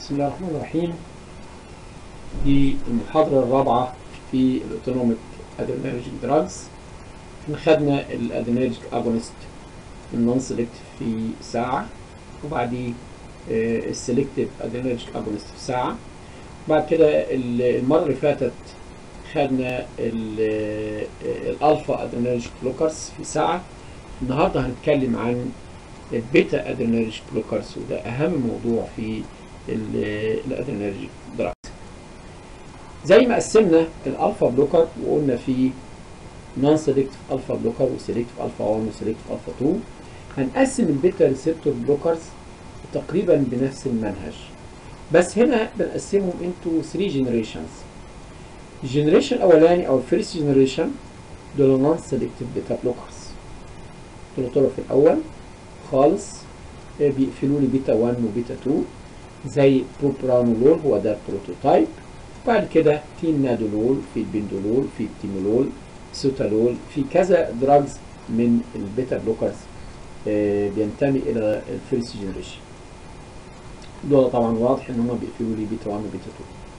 بسم الله الرحمن الرحيم دي المحاضرة الرابعة في الاوتونوميك ادرينرجيك دراجز خدنا الادرينرجيك اجونست النون سيلكتيف في ساعة وبعديه السيلكتيف ادرينرجيك اجونست في ساعة بعد كده المرة اللي فاتت خدنا الالفا ادرينرجيك بلوكرز في ساعة النهارده هنتكلم عن البيتا ادرينرجيك بلوكرز وده اهم موضوع في الادرينرجيك دراجز زي ما قسمنا الالفا بلوكر وقلنا في نون سيلكتيف الفا بلوكر وسيلكتيف الفا 1 وسيلكتيف الفا 2 هنقسم البيتا ريسبتور بلوكرز تقريبا بنفس المنهج بس هنا بنقسمهم انتو 3 جنريشنز الجنريشن الاولاني او الفيرست جنريشن دول نون سيلكتيف بيتا بلوكرز دول طلعوا في الاول خالص بيقفلوا لي بيتا 1 وبيتا 2 زي بروبرانولول هو ده البروتوتايب بعد كده في النادولول في البندولول في التيمولول سوتالول في كذا دراجز من البيتا بلوكرز بينتمي الى الفيرست جنريشن دول طبعا واضح ان هم بيقفلوا لي بيتا 1 وبيتا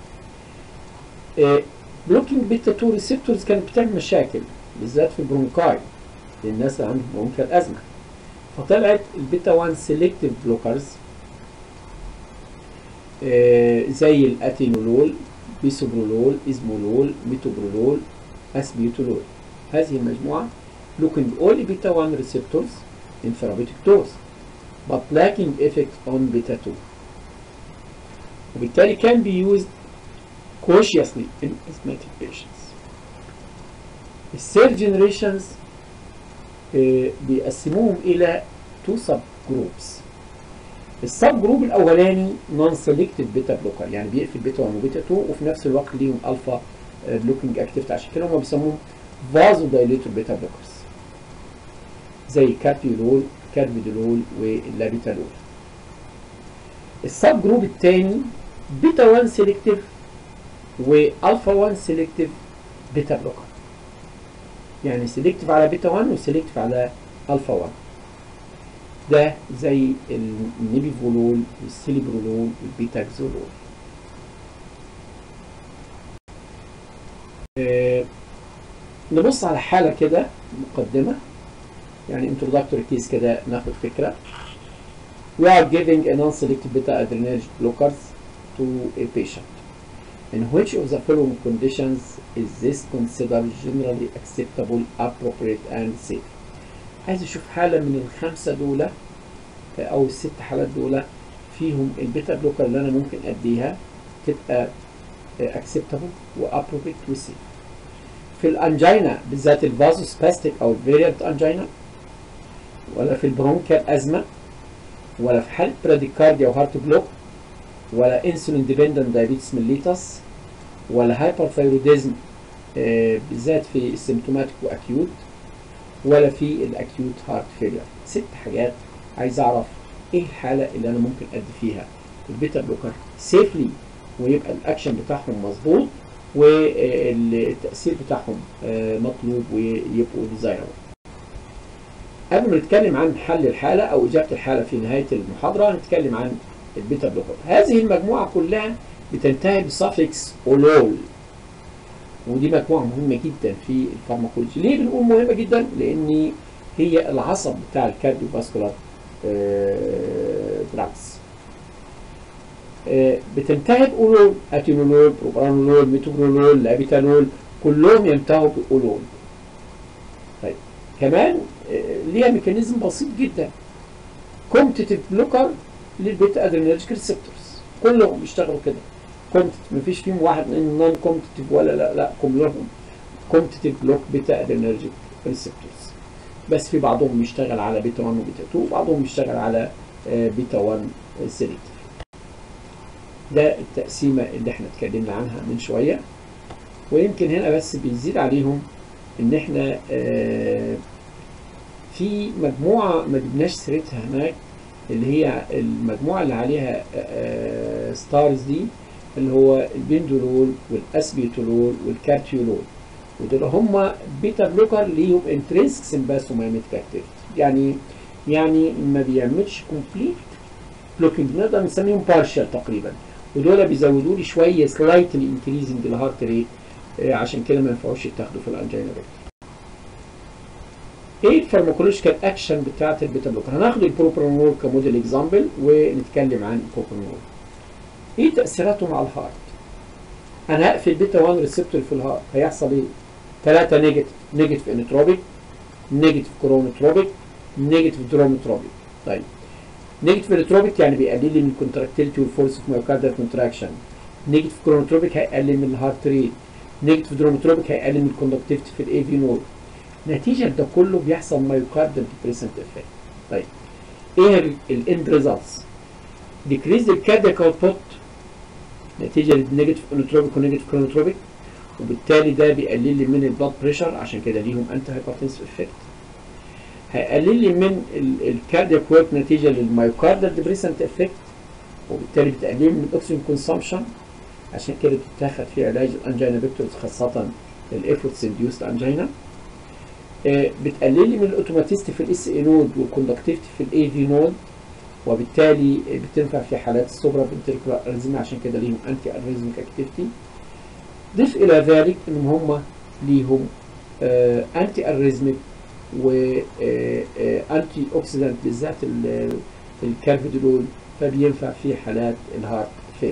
2 بلوكينج بيتا 2 ريسبتورز كانت بتعمل مشاكل بالذات في البرونكاي للناس اللي عندهم برونكال ازمه فطلعت البيتا 1 سيلكتيف بلوكرز زي الاتينولول بيسوبرولول ازمولول ميتوبرولول اسبيوتولول هذه المجموعه looking only beta 1 receptors in therapeutic dose but lacking effect on beta 2 وبالتالي can be used cautiously in asthmatic patients الثيرد generations بيقسموهم الى تو سب جروبس السب جروب الاولاني نون سيلكتيف بيتا بلوكر يعني بيقفل بيتا 1 وبيتا 2 وفي نفس الوقت ليهم الفا بلوكينج اكتيفيتي عشان كده هم بيسموهم فازو دايليتور بيتا بلوكرز زي كاربيولول كاربيدولول واللابيتالول السب جروب الثاني بيتا 1 سيلكتيف والفا 1 سيلكتيف بيتا بلوكر يعني سيلكتيف على بيتا 1 وسيلكتيف على الفا 1 ده زي النيبيفولول والسيليبرولول والبيتاكزولول آه نبص على حالة كده مقدمة يعني introductory case كده ناخد فكرة we are giving a non-selective beta adrenergic blockers to a patient in which of the following conditions is this considered generally acceptable appropriate and safe عايز اشوف حالة من الخمسة دول او الست حالات دول فيهم البيتا بلوكر اللي انا ممكن اديها تبقى اكسبتابل وابروبريت وسيف في الانجينا بالذات الفازو سباستيك او الفيريانت انجينا ولا في البرونكال ازمه ولا في حاله براديكارديا وهارت بلوك ولا انسولين ديبندنت دايابيتس ميليتس ولا هايبرثايروديزم بالذات في السيمتوماتيك واكيوت ولا في الاكيوت هارت فيلير ست حاجات عايز اعرف ايه الحاله اللي انا ممكن ادي فيها البيتا بلوكر سيفلي ويبقى الاكشن بتاعهم مظبوط والتاثير بتاعهم مطلوب ويبقوا ديزايربل قبل ما نتكلم عن حل الحاله او اجابه الحاله في نهايه المحاضره هنتكلم عن البيتا بلوكر هذه المجموعه كلها بتنتهي بسافكس اولول ودي مجموعه مهمه جدا في الفارماكولوجي ليه بنقول مهمه جدا لان هي العصب بتاع الكارديو فاسكولار دراجز بتنتهي بأولول اتينولول بروبرانولول ميتوبرولول لابيتانول كلهم ينتهوا بأولول طيب كمان ليها ميكانيزم بسيط جدا كومبتيتيف بلوكر للبيتا ادرينرجيك ريسبتورز كلهم بيشتغلوا كده كومبتيتيف مفيش فيهم واحد نون كومبتيتيف ولا لا لا كلهم كومبتيتيف بلوك بيتا ادرينرجيك ريسبتورز بس في بعضهم بيشتغل على بيتا 1 وبيتا 2 وبعضهم بيشتغل على بيتا 1 سيلكتيف ده التقسيمة اللي احنا اتكلمنا عنها من شوية ويمكن هنا بس بيزيد عليهم ان احنا اه في مجموعة ما جبناش سيرتها هناك اللي هي المجموعة اللي عليها اه ستارز دي اللي هو البندولول والاسبيتولول والكارتيولول ودول هم بيتا بلوكر ليهم انترنسك سمباسومايميتك اكتيفيتي يعني يعني ما بيعملش كومبليت بلوكينج نقدر نسميهم بارشال تقريبا ودول بيزودوا لي شويه سلايتلي انكريزنج الهارت ريت عشان كده ما ينفعوش يتاخدوا في الانجينا بيكتر ايه الفارماكولوجيكال اكشن بتاعت البيتا بلوكر هناخد البروبرانول كموديل اكزامبل ونتكلم عن البروبرانول ايه تاثيراته مع الهارت انا هقفل بيتا 1 ريسبتور في الهارت هيحصل ايه ثلاثه نيجاتيف نيجاتيف انتروبيك نيجاتيف كرونوتروبيك نيجاتيف دروموتروبيك طيب نيجاتيف انتروبيك يعني بيقلل لي من الكونتراكتيليتي والفورس اوف مايوكاردال كونتراكشن نيجاتيف كرونوتروبيك هيقلل من الهارت ريت نيجاتيف دروموتروبيك هيقلل من الكوندكتيفيتي في الاي في نود نتيجه ده كله بيحصل مايوكاردال ديبريسنت افكت طيب ايه الاند ريزلتس ديكريز الكاردياك اوتبوت نتيجه للنيجاتيف انوتروبيك ونيجاتيف كرونوتروبيك وبالتالي ده بيقلل لي من البلاد بريشر عشان كده ليهم انتي هايبرتنسيف افكت هيقلل لي من الكاردياك ورك نتيجه للمايوكاردال ديبريسنت افكت وبالتالي بتقلل لي من الاكسجين كونسامشن عشان كده بتتاخد في علاج الانجينا بيكتورز خاصه الافورتس انديوست انجينا بتقلل لي من الاوتوماتيستي في الاس اي نود والكوندكتيفيتي في الاي في نود وبالتالي بتنفع في حالات السوبرا فنتريكولار اريزميا عشان كده ليهم انتي اريزميك اكتيفيتي ضيف الى ذلك ان هم ليهم آه انتي اريزميك وانتي اوكسيدانت بالذات الكارفيدولول فبينفع في حالات الهارت فيلير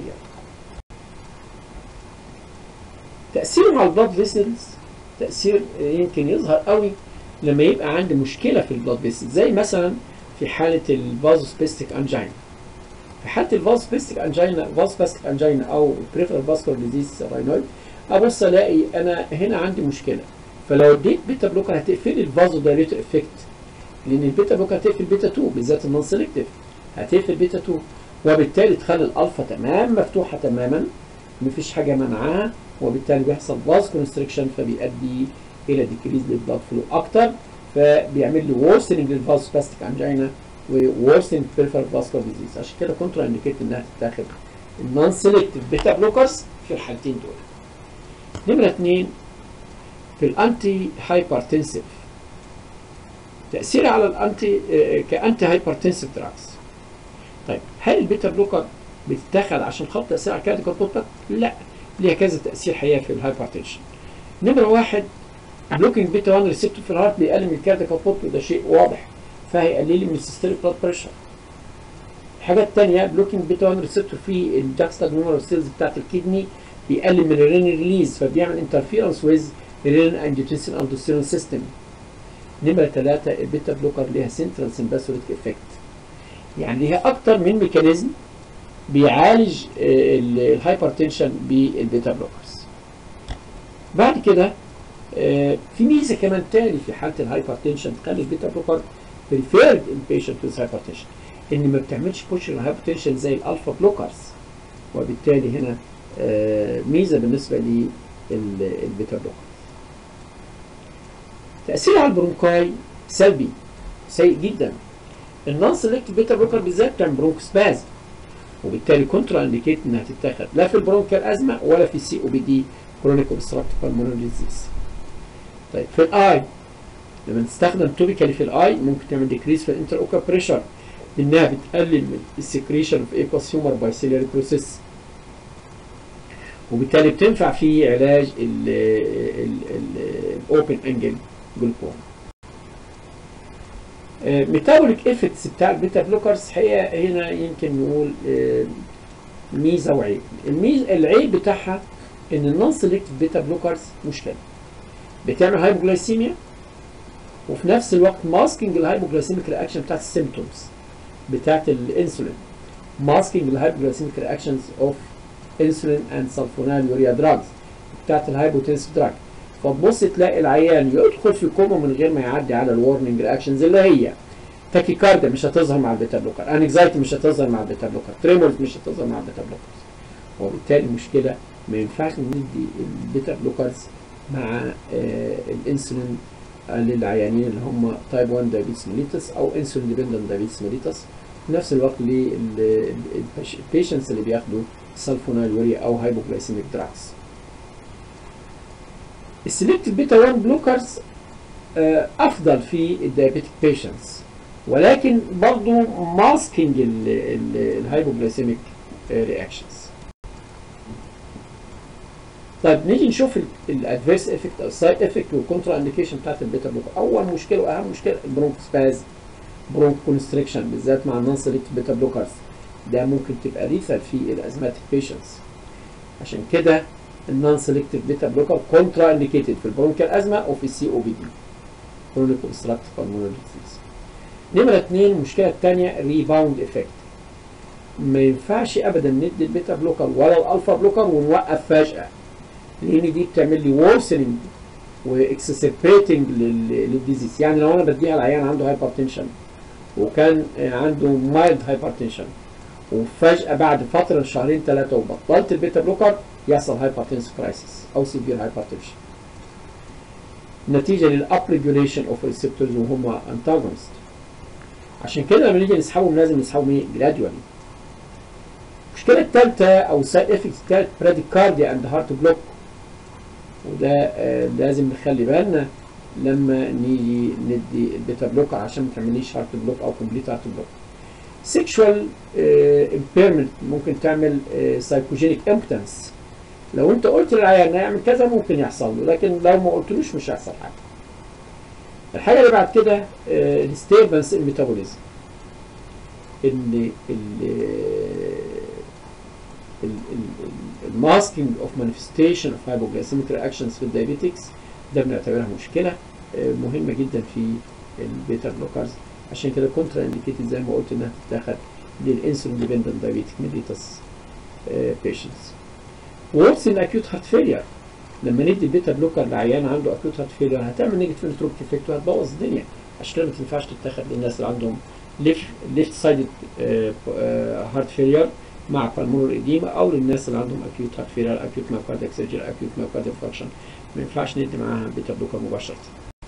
تأثيره على البلاد فيسلز تأثير يمكن يظهر قوي لما يبقى عندي مشكلة في البلاد فيسلز زي مثلا في حالة الفازوسبيستيك انجينا في حالة الفازوسبيستيك انجينا فازوسبيستيك انجينا او بريفرال فاسكولار ديزيز راينويد ابص الاقي انا هنا عندي مشكلة فلو اديت بيتا بلوكر هتقفل الفازو دايريتور افكت لان البيتا بلوكر هتقفل بيتا 2 بالذات النون سيلكتيف هتقفل بيتا 2 وبالتالي تخلي الالفا تمام مفتوحه تماما مفيش حاجه منعها وبالتالي بيحصل باز كونستريكشن فبيؤدي الى ديكريز للبلاد فلو اكتر فبيعمل لي وورسنج للفاز باستيك انجينا وورسنج بيرفر فاسكولار ديزيز عشان كده كونترا انديكيت انها تتاخد النون سيلكتيف بيتا بلوكرز في الحالتين دول نمره اثنين في الانتي هايبرتنسيف تاثيرها على الانتي كانتي هايبرتنسيف دراجز طيب هل البيتا بلوكر بتتاخد عشان خاطر تاثير على الكارديو كاربوتك؟ لا ليها كذا تاثير حقيقه في الهايبرتنشن نمره واحد بلوكينج بيتا 1 ريسبتور في الهارت بيقلل من الكارديو كاربوتك وده شيء واضح فهيقلل لي من السيستوليك بلاد بريشر الحاجه الثانيه بلوكينج بيتا 1 ريسبتور في الجاكستا جلوميرال سيلز بتاعت الكدني بيقلل من الرين ريليز فبيعمل انترفيرنس ويز الرين انجيوتنسين اندوستيرون سيستم نمره ثلاثه البيتا بلوكر ليها سنترال سمباثوليتيك افكت يعني ليها اكتر من ميكانيزم بيعالج الهايبرتنشن بالبيتا بلوكرز بعد كده في ميزه كمان تاني في حاله الهايبرتنشن تخلي البيتا بلوكر بريفيرد ان بيشنت ويز هايبرتنشن ان ما بتعملش بوش للهايبرتنشن زي الالفا بلوكرز وبالتالي هنا ميزه بالنسبه للبيتا بلوكر تاثيرها على البرونكاي سلبي سيء جدا النون سيلكتيف بيتا بلوكر بالذات بتعمل برونكوسبازم وبالتالي كونترا انديكيت انها تتاخد لا في البرونكيال ازمه ولا في السي او بي دي كرونيك اوبستراكتيف بالمونري ديزيز طيب في الاي لما تستخدم توبيكالي في الاي ممكن تعمل ديكريز في الانتر اوكا بريشر لانها بتقلل من السكريشن في ايكوس هيومر باي سيلري بروسيس وبالتالي بتنفع في علاج الاوبن انجل جلوكوما ميتابوليك افكتس بتاع البيتا بلوكرز حقيقه هنا يمكن نقول ميزه وعيب الميزه العيب بتاعها ان النون سيلكتيف بيتا بلوكرز مشكله بتعمل هايبوجلايسيميا وفي نفس الوقت ماسكينج الهايبوجلايسيميك رياكشن بتاعت السيمتومز بتاعت الانسولين ماسكينج الهايبوجلايسيميك رياكشنز اوف انسولين اند سلفونال يوريا دراجز بتاعت الهايبوتنسيف دراج فتبص تلاقي العيان يدخل في كوما من غير ما يعدي على الورنينج رياكشنز اللي هي تاكيكارديا مش هتظهر مع البيتا بلوكر انكزايتي مش هتظهر مع البيتا بلوكر تريمورز مش هتظهر مع البيتا بلوكرز وبالتالي مشكله ما ينفعش ندي البيتا بلوكرز مع آه الانسولين للعيانين اللي هم تايب 1 دايابيتس ميليتس او انسولين ديبندنت دايابيتس ميليتس في نفس الوقت للبيشنتس اللي بياخدوا سلفونال يوريا او هايبوجلايسيميك دراجز السلكتيف بيتا 1 بلوكرز افضل في الدايابيتيك بيشنتس ولكن برضه ماسكينج الهايبوجلايسيميك رياكشنز طيب نيجي نشوف الادفيرس افكت او السايد افكت والكونترا انديكيشن بتاعت البيتا بلوكر اول مشكله واهم مشكله البرونكو سباز برونكو كونستريكشن بالذات مع النون سيلكت بيتا بلوكرز ده ممكن تبقى ليثال في الازماتيك بيشنتس عشان كده النون سيلكتيف بيتا بلوكر كونترا انديكيتد في البرونكيال ازمه وفي السي او بي دي كرونيك اوبستراكتيف بالمونري ديزيز نمره اثنين المشكله الثانيه ريباوند افكت ما ينفعش ابدا ندي البيتا بلوكر ولا الالفا بلوكر ونوقف فجاه لان دي بتعمل لي وورسنج واكسسبريتنج للديزيز يعني لو انا بديها العيان عنده هايبرتنشن وكان عنده مايلد هايبرتنشن وفجاه بعد فتره شهرين ثلاثه وبطلت البيتا بلوكر يحصل هايبرتنس كرايسيس او سيفير هايبرتنشن نتيجه للاب ريجوليشن اوف ريسبتورز وهم انتاجونست عشان كده لما نيجي نسحبهم لازم نسحبهم ايه جراديوالي المشكله الثالثه او السايد افكت الثالث براديكارديا اند هارت بلوك وده آه لازم نخلي بالنا لما نيجي ندي البيتا بلوكر عشان ما تعمليش هارت بلوك او كومبليت هارت بلوك سيكشوال امبيرمنت ممكن تعمل سايكوجينيك امبتنس لو انت قلت للعيان يعمل كذا ممكن يحصل له لكن لو ما قلتلوش مش هيحصل حاجه الحاجه اللي بعد كده ديستربنس الميتابوليزم ان الماسكينج اوف مانيفستيشن اوف هايبوجلايسيميك رياكشنز في الدايابيتكس ده بنعتبرها مشكله مهمه جدا في البيتا بلوكرز عشان كده كونترا انديكيتد زي ما قلت انها تتاخد للانسولين ديبندنت دايابيتك ميليتس بيشنتس وورس ان اكيوت هارت فيلير لما ندي بيتا بلوكر لعيان عنده اكيوت هارت فيلير هتعمل نيجاتيف انتروبيك افكت وهتبوظ الدنيا عشان كده ما تنفعش تتاخد للناس اللي عندهم ليفت ليفت سايدد هارت فيلير مع بالمونر ايديما او للناس اللي عندهم اكيوت هارت فيلير اكيوت مايوكارديك سيرجري اكيوت مايوكارديك فانكشن ما ينفعش ندي معاها بيتا بلوكر مباشره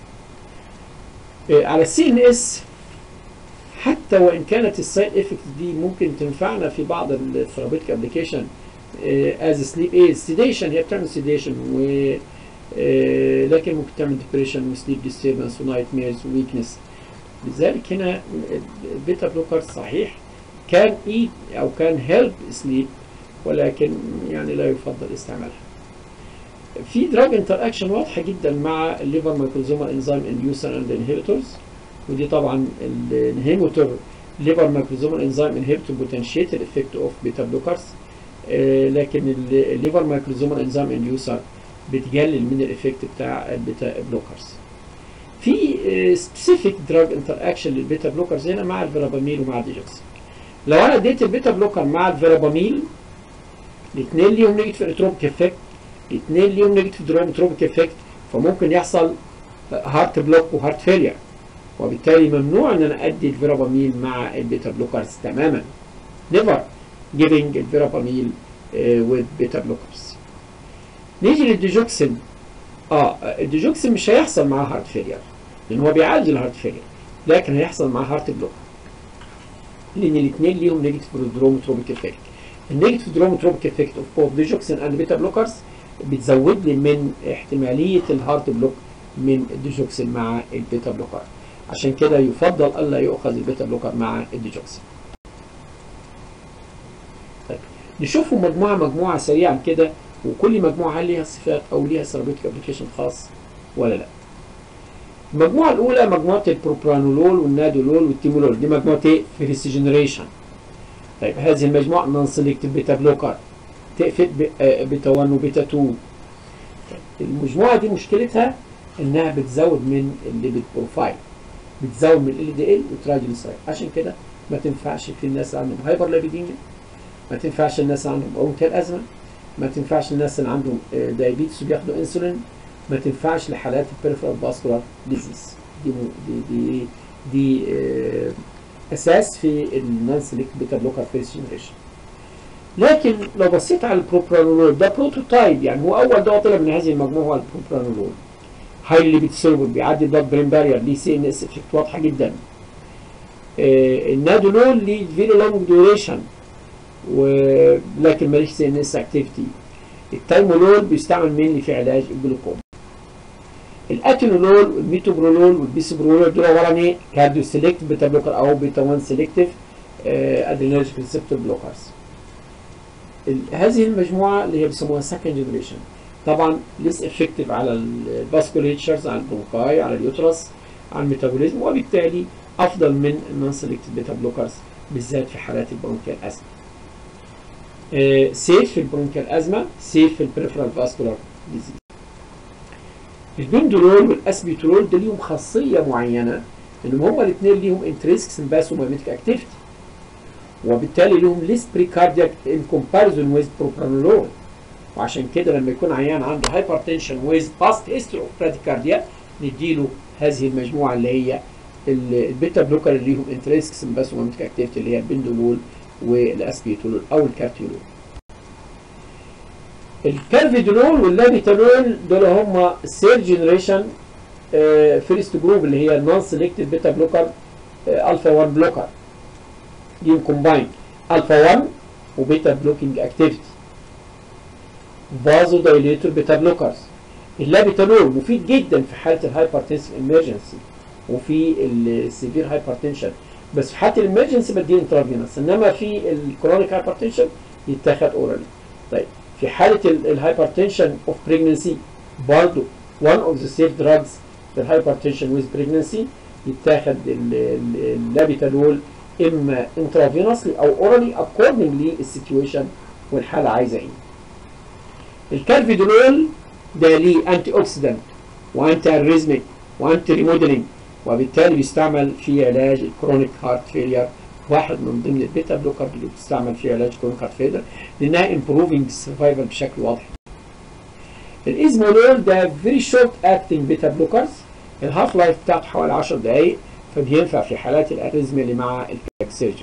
على السي ان اس حتى وان كانت السايد افكت دي ممكن تنفعنا في بعض الثيرابيوتيك ابلكيشن از سليب ايه سيديشن هي بتعمل سيديشن و لكن ممكن تعمل ديبريشن وسليب ديستربنس ونايت ميرز وويكنس لذلك هنا البيتا بلوكر صحيح كان ايد او كان هيلب سليب ولكن يعني لا يفضل استعمالها في دراج انتر اكشن واضحه جدا مع الليفر مايكروزومال انزيم انديوسر اند انهبيتورز ودي طبعا الانهبيتور ليفر مايكروزومال انزيم انهبيتور بوتنشيت الافكت اوف بيتا بلوكرز لكن الليفر مايكروزومال انزيم انديوسر بتقلل من الافكت بتاع البيتا بلوكرز في سبيسيفيك دراج انتر اكشن للبيتا بلوكرز هنا مع الفيراباميل ومع الديجوكسين لو انا اديت البيتا بلوكر مع الفيراباميل الاثنين ليهم نيجاتيف انتروبيك افكت الاثنين ليهم نيجاتيف درومتروبيك افكت فممكن يحصل هارت بلوك وهارت فيلير وبالتالي ممنوع ان انا ادي الفيراباميل مع البيتا بلوكرز تماما نيفر giving الفيراباميل with beta blockers نيجي للديجوكسين اه الديجوكسين مش هيحصل معاه هارت فيلير لان هو بيعالج الهارت فيلير لكن هيحصل معاه هارت بلوك لان الاثنين ليهم نيجاتيف درومتروبيك افكت النيجاتيف درومتروبيك افكت اوف بوث ديجوكسين اند بيتا بلوكرز بتزود لي من احتماليه الهارت بلوك من الديجوكسين مع البيتا بلوكر عشان كده يفضل الا يؤخذ البيتا بلوكر مع الديجوكسين طيب نشوفهم مجموعه مجموعه سريعا كده وكل مجموعه هل ليها صفات او ليها ثيرابيوتيك ابلكيشن خاص ولا لا المجموعه الاولى مجموعه البروبرانولول والنادولول والتيمولول دي مجموعه ايه فيرست جنريشن طيب هذه المجموعه نون سيلكتيف بيتا بلوكر تقفل بيتا 1 وبيتا 2 المجموعه دي مشكلتها انها بتزود من الليبيد بروفايل بتزود من ال دي ال وتراجليسرايد عشان كده ما تنفعش في الناس اللي عندهم هايبر ليبيديميا ما تنفعش الناس اللي عندهم برونكيال ازمه ما تنفعش الناس اللي عندهم دايابيتس وبياخدوا انسولين ما تنفعش لحالات البريفرال فاسكولار ديزيز دي دي دي, دي آه اساس في النون سيلكت بيتا بلوكر فيرست جنريشن لكن لو بصيت على البروبرانولول ده بروتوتايب يعني هو اول دواء طلع من هذه المجموعه هو البروبرانولول هايلي بيتسولبل بيعدي البلاد برين بارير ليه سي ان اس افكت واضحه جدا آه النادولول ليه فيري لونج ديوريشن ولكن ماليش سي ان اس اكتيفيتي التايمولول بيستعمل مينلي في علاج الجلوكوم الاتينولول والميتوبرولول والبيسبرولول دول عباره عن ايه؟ كارديو سيلكت بيتا بلوكر او بيتا 1 سيلكتيف ادرينرجيك ريسبتور بلوكرز هذه المجموعه اللي هي بيسموها سكند جنريشن طبعا ليس افكتيف على الباسكوليتشرز على البرونكاي على اليوترس على الميتابوليزم وبالتالي افضل من النون سيلكتد بيتا بلوكرز بالذات في حالات البرونكيال ازمه. سيف في البرونكيال ازمه سيف في البريفرال فاسكولار ديزيز. البندولول والاسبيتولول ده ليهم خاصيه معينه انهم هما الاثنين ليهم انتريسك سمباسومايميتيك اكتيفيتي وبالتالي لهم ليس بريكاردياك ان كومباريزون ويز بروبرانولول وعشان كده لما يكون عيان عنده هايبرتنشن ويز باست هيستوري اوف براديكارديا نديله هذه المجموعه اللي هي البيتا بلوكر اللي ليهم انتريسك سمباسومايميتيك اكتيفيتي اللي هي البندولول والاسبيتولول او الكارتيولول الكارفيدولول واللابيتالول دول هم الثيرد جنريشن فيرست جروب اللي هي النون سيلكتد بيتا بلوكر الفا 1 بلوكر ليهم كومباين الفا 1 وبيتا بلوكينج اكتيفيتي فازو دايليتور بيتا بلوكرز اللابيتالول مفيد جدا في حاله الهايبرتنسيف امرجنسي وفي السيفير هايبرتنشن بس في حاله الامرجنسي بديه انترافينوس انما في الكرونيك هايبرتنشن يتاخد اورالي طيب في حاله الهايبرتنشن اوف بريجنسي برضه one of the safe drugs في الهايبرتنشن with pregnancy يتاخد اللابيتالول اما intravenously او اورالي accordingly السيتويشن والحاله عايزه ايه. الكالفيدولول ده ليه انتي اوكسيدنت وانتي اريزميك وانتي ريموديلنج وبالتالي بيستعمل في علاج الكرونيك هارت فيلير واحد من ضمن البيتا بلوكر اللي بتستعمل في علاج كرونيك هارت فيلير لانها امبروفنج السرفايفل بشكل واضح. الازمولول ده فيري شورت اكتنج بيتا بلوكرز الهاف لايف بتاعته حوالي 10 دقائق فبينفع في حالات الاريزميا اللي مع الكاك سيرجري.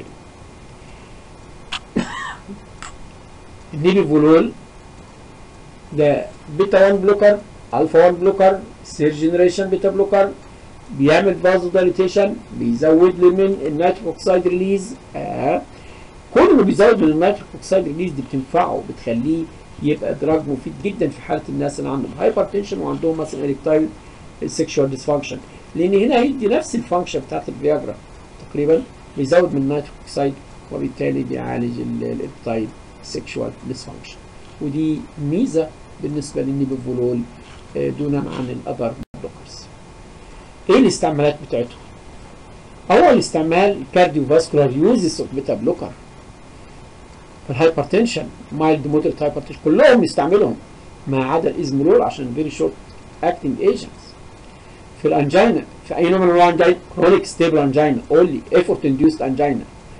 النيبيفولول ده بيتا 1 بلوكر الفا 1 بلوكر سير جنريشن بيتا بلوكر بيعمل فازو دايليتيشن بيزود لي من النيتريك اوكسيد ريليز آه. كل ما بيزود من النيتريك اوكسيد ريليز دي بتنفعه بتخليه يبقى دراج مفيد جدا في حاله الناس اللي عندهم هايبرتنشن وعندهم مثلا اريكتايل سيكشوال ديسفانكشن لان هنا هيدي نفس الفانكشن بتاعت الفياجرا تقريبا بيزود من النيتريك اوكسيد وبالتالي بيعالج الاريكتايل سيكشوال ديسفانكشن ودي ميزه بالنسبه للنيبيفولول دونا عن الاذر بلوكرز. ايه الاستعمالات بتاعتهم؟ اول استعمال كارديو فاسكولار يوزز اوف بيتا بلوكر الهايبرتنشن مايلد مودريت هايبرتنشن كلهم يستعملهم ما عدا الازمولول عشان فيري شورت اكتنج ايجنتس في الانجينا في اي نوع من انواع الانجينا كرونيك ستيبل انجينا اونلي ايفورت انديوست انجينا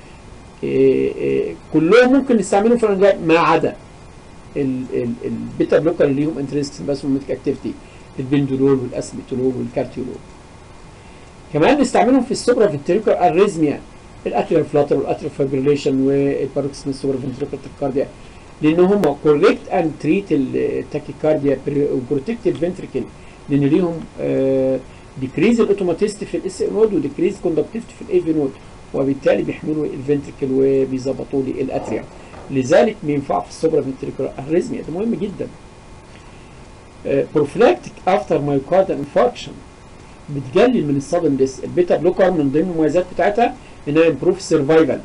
كلهم ممكن نستعملهم في الانجينا ما عدا البيتا بلوكر اللي ليهم انترنسك سمباسوميتيك اكتيفيتي البندولول والاسبيتولول والكارتيولول كمان نستعملهم في السوبرا فنتريكولار اريزميا الاتريال فلاتر والاتريال فايبريليشن والباروكسيمال سوبرا فنتريكولار تاكيكارديا لان هم كوريكت اند تريت التاكيكارديا وبروتكت الفنتريكل لان ليهم ديكريز الاوتوماتيست في الاس نود وديكريز كوندكتيفيتي في الاي في نود وبالتالي بيحملوا الفنتريكل وبيظبطوا لي الاتريا لذلك بينفع في السوبرا فنتريكولار اريزميا ده مهم جدا بروفلاكتيك افتر مايوكاردال انفاركشن بتقلل من الصدم ديس البيتا بلوكر من ضمن المميزات بتاعتها انها امبروف سرفايفل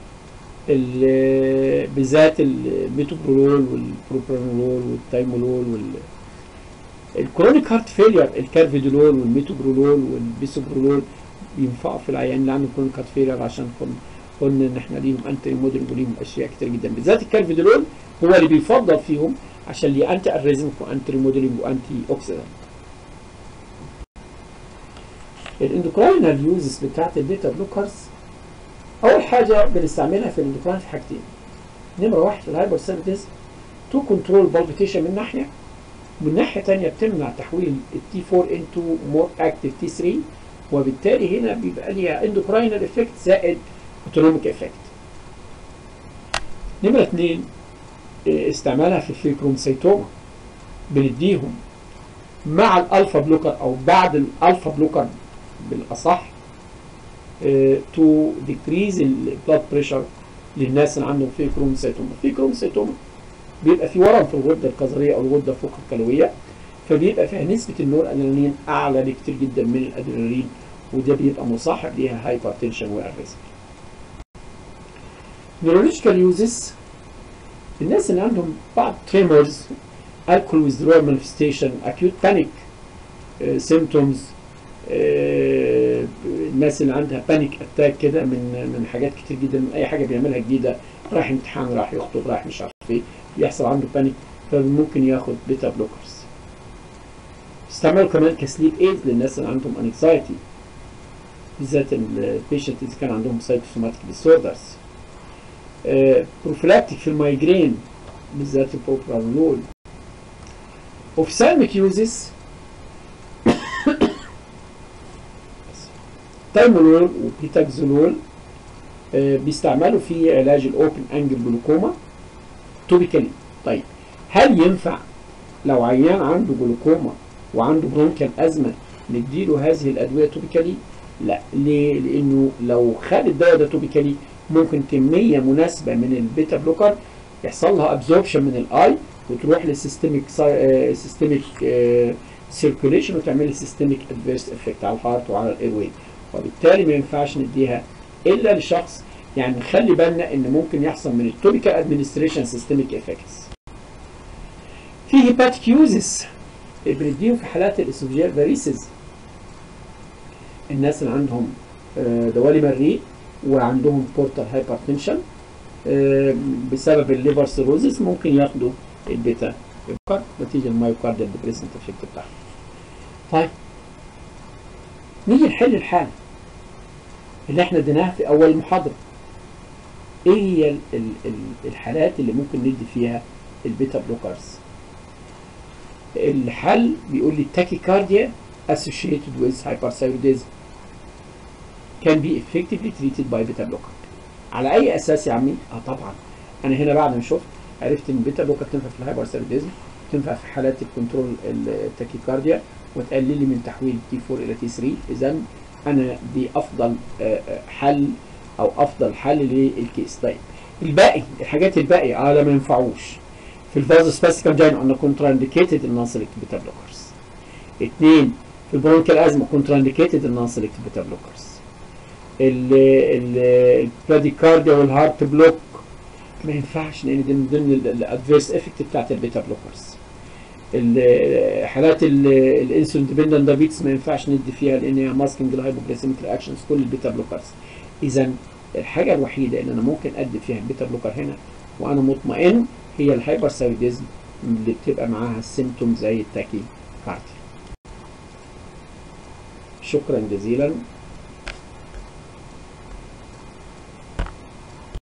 بالذات الميتوبرولول والبروبرانولول والتايمولول وال الكرونيك هارت فيلير الكارفيدولول والميتوبرولول والبيسوبرولول بينفعوا في العيان اللي عنده كرونيك هارت فيلير عشان قلنا ان احنا ليهم انتي مودرن وليهم اشياء كتير جدا بالذات الكارفيدولول هو اللي بيفضل فيهم عشان ليه انتي اريزمك وانتي ريموديلنج وانتي اوكسيدنت الاندوكراينال يوزز بتاعت البيتا بلوكرز اول حاجه بنستعملها في الاندوكراين في حاجتين نمره واحد في الهايبر سيرفيس تو كنترول بالبيتيشن من ناحيه ومن ناحيه ثانيه بتمنع تحويل التي 4 انتو مور اكتيف تي 3 وبالتالي هنا بيبقى ليها اندوكراينال افكت زائد اوتونوميك افكت نمره اثنين استعمالها في الفيكرومسيتوما بنديهم مع الالفا بلوكر او بعد الالفا بلوكر بالاصح تو ديكريز البلاد بريشر للناس اللي عندهم فيكرومسيتوما فيكرومسيتوما بيبقى في ورم في الغده الكظريه او الغده فوق الكلويه فبيبقى فيها نسبه النور ادرينالين اعلى بكتير جدا من الادرينالين وده بيبقى مصاحب ليها هايبرتنشن واريزم نيورولوجيكال يوزز الناس اللي عندهم بعض تريمورز alcohol withdrawal manifestation acute panic uh, symptoms uh, الناس اللي عندها بانيك اتاك كده من من حاجات كتير جدا من اي حاجه بيعملها جديده رايح امتحان رايح يخطب رايح مش عارف ايه بيحصل عنده بانيك فممكن ياخد بيتا بلوكرز استعملوا كمان كسليب ايد للناس اللي عندهم انكزايتي بالذات البيشنت اللي كان عندهم سايكوسوماتيك ديسوردرز بروفلاكتيك في المايجرين بالذات البروبرانول اوفسالميك يوزز تايمولول وبيتاكزولول آه بيستعملوا في علاج الاوبن انجل جلوكوما توبيكالي طيب هل ينفع لو عيان عنده جلوكوما وعنده برونكال ازمه نديله هذه الادويه توبيكالي لا ليه لانه لو خد الدواء ده توبيكالي ممكن كميه مناسبه من البيتا بلوكر يحصل لها ابزوربشن من الاي وتروح للسيستميك سيستميك سيركوليشن وتعمل لي سيستميك ادفيرس افكت على الهارت وعلى الاير واي وبالتالي ما ينفعش نديها الا لشخص يعني نخلي بالنا ان ممكن يحصل من التوبيكال ادمنستريشن سيستميك افكتس في هيباتيك يوزس بنديهم في حالات الاسوفجيال فاريسز الناس اللي عندهم دوالي مريء وعندهم بورتال هايبرتنشن بسبب الليفر سيروزس ممكن ياخدوا البيتا نتيجه المايوكارديال ديبريسنت افكت بتاعهم. طيب نيجي نحل الحاله اللي احنا اديناها في اول محاضره. ايه هي الحالات اللي ممكن ندي فيها البيتا بلوكرز؟ الحل بيقول لي التاكيكارديا associated with hyperthyroidism can be effectively treated by beta blocker. على اي اساس يا عمي؟ اه طبعا انا هنا بعد ما شفت عرفت ان البيتا بلوكر تنفع في الهايبرثايروديزم تنفع في حالات الكنترول التاكيكارديا وتقلل لي من تحويل تي 4 الى تي 3 اذا انا دي افضل حل او افضل حل للكيس طيب الباقي الحاجات الباقيه اه لا ما ينفعوش في الفازو سباستيك انجين قلنا كونترا انديكيتد النون سيلكت بيتا بلوكرز اثنين في البرونكيال ازمه كونترا انديكيتد النون سيلكت بيتا بلوكرز البراديكارديا والهارت بلوك ما ينفعش لان دي من ضمن الادفيرس افكت بتاعت البيتا بلوكرز حالات الانسولين ديبندنت دايبيتس ما ينفعش ندي فيها لان هي ماسكنج الهايبوجليسيميك رياكشنز كل البيتا بلوكرز اذا الحاجه الوحيده اللي انا ممكن ادي فيها البيتا بلوكر هنا وانا مطمئن هي الهايبرثايروديزم اللي بتبقى معاها السيمتوم زي التاكي كارديا شكرا جزيلا